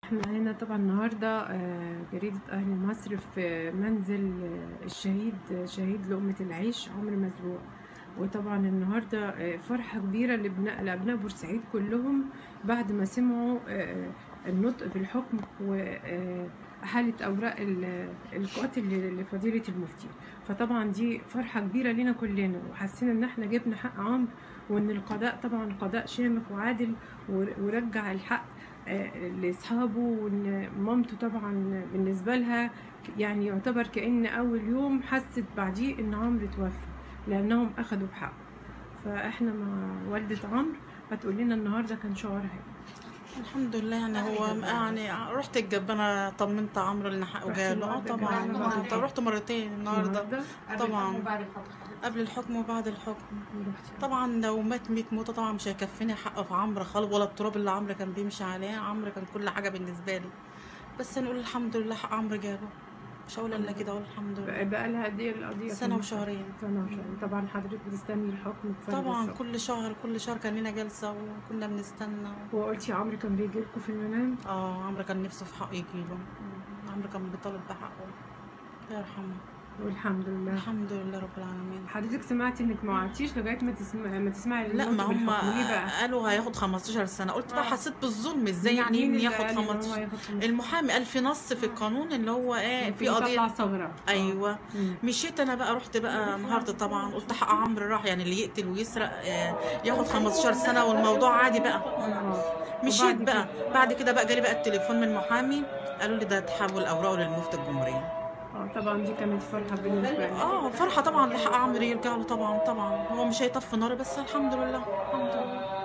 احنا هنا طبعا النهارده آه، جريدة أهل مصر في منزل آه، الشهيد شهيد لقمة العيش عمرو مزروع وطبعا النهارده آه، فرحة كبيرة لابناء لأبناء بورسعيد كلهم بعد ما سمعوا آه، النطق بالحكم وأحالة أوراق ال- القاتل لفضيلة المفتي فطبعا دي فرحة كبيرة لنا كلنا وحاسين إن احنا جبنا حق عمرو وإن القضاء طبعا قضاء شامخ وعادل ور- ورجع الحق آه، لاصحابه وان مامته طبعا بالنسبه لها ك- يعني يعتبر كان اول يوم حست بعديه ان عمرو توفى لانهم اخذوا بحقه فاحنا مع والده عمرو هتقول لنا النهارده كان شعورها ايه الحمد لله يعني هو يعني رحت الجبانة طمنت عمرو اللي حقه رحت جاله اه النهاردة طبعا الجبانة بعد طبعا رحت مرتين النهارده النهارده طبعا وبعد الحكم قبل الحكم وبعد الحكم رحتي. طبعا لو مات 100 موته طبعا مش هيكفيني حقه في عمرو خالص ولا التراب اللي عمرو كان بيمشي عليه عمرو كان كل حاجه بالنسبه لي بس نقول الحمد لله حق عمرو جابه مش هقول الا كده اقول الحمد بقى لله بقى لها قد ايه القضيه في سنه مصر؟ وشهرين سنه وشهرين طبعا حضرتك بتستني الحكم بفارغ طبعا الصبر. كل شهر كل شهر كان لنا جلسه وكنا بنستنى وقلتي عمرو كان بيجي لكم في المنام اه عمرو كان نفسه في حقه يجيله عمرو كان بيطالب بحقه الله يرحمه والحمد لله الحمد لله رب العالمين حضرتك سمعتي انك ما وعدتيش لغايه ما تسمع ما تسمعي لا النطق ما هم بالحكم. ليه بقى؟ قالوا هياخد 15 سنه قلت بقى آه. حسيت بالظلم ازاي يعني مين ابني اللي ياخد قال إن هو 15 ياخد 15 المحامي قال في نص في القانون اللي هو ايه في يطلع قضيه ثغرة ايوه مم. مشيت انا بقى رحت بقى النهارده طبعا قلت حق عمرو راح يعني اللي يقتل ويسرق آه، ياخد 15 سنه والموضوع عادي بقى آه. مشيت وبعد بقى كده؟ بعد كده بقى جالي بقى التليفون من المحامي قالوا لي ده تحول اوراقه للمفتي الجمهوريه اه طبعا دي كانت فرحة بالنسبة لي اه فرحه طبعا لحق عمرو يرجع له طبعا طبعا هو مش هيطفي نار بس الحمد لله الحمد لله